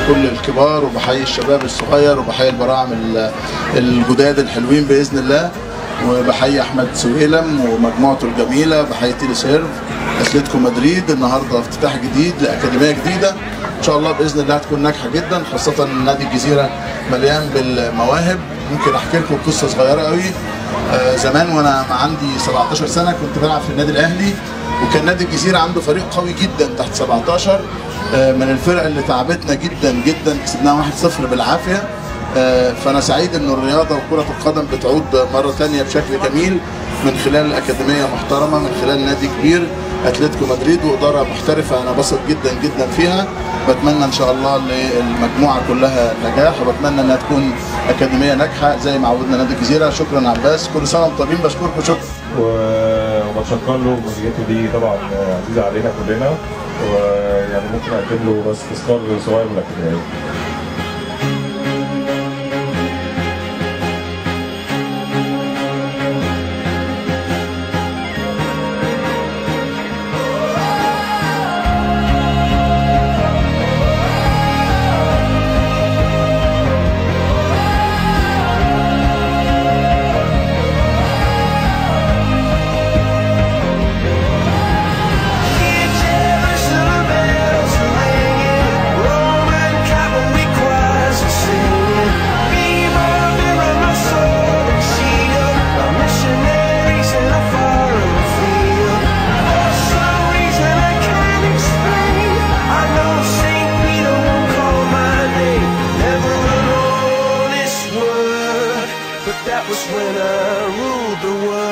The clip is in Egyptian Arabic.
كل الكبار وبحيي الشباب الصغير وبحيي البراعم ال- الجداد الحلوين باذن الله وبحيي احمد سويلم ومجموعته الجميله بحيي تيلي سيرف اتلتيكو مدريد النهارده افتتاح جديد لاكاديميه جديده ان شاء الله باذن الله هتكون ناجحه جدا خاصه ان نادي الجزيره مليان بالمواهب ممكن احكي لكم قصه صغيره قوي آه، زمان وانا عندي 17 سنه كنت بلعب في النادي الاهلي وكان نادي الجزيره عنده فريق قوي جدا تحت 17 آه، من الفرق اللي تعبتنا جدا جدا كسبناها 1-0 بالعافيه آه، فانا سعيد ان الرياضه وكره القدم بتعود مره ثانيه بشكل جميل من خلال اكاديميه محترمه من خلال نادي كبير اتلتيكو مدريد واداره محترفه انا بثق جدا جدا فيها بتمنى ان شاء الله للمجموعه كلها نجاح وبتمنى انها تكون اكاديميه ناجحه زي ما عودنا نادي الجزيره شكرا عباس كل سنه وانتم طيبين بشكركم شكرا و- وبتشكر له مسؤوليته دي طبعا عزيزه علينا كلنا ويعني ممكن اقدم له بس تذكار صغير من الاكاديميه That was when I ruled the world.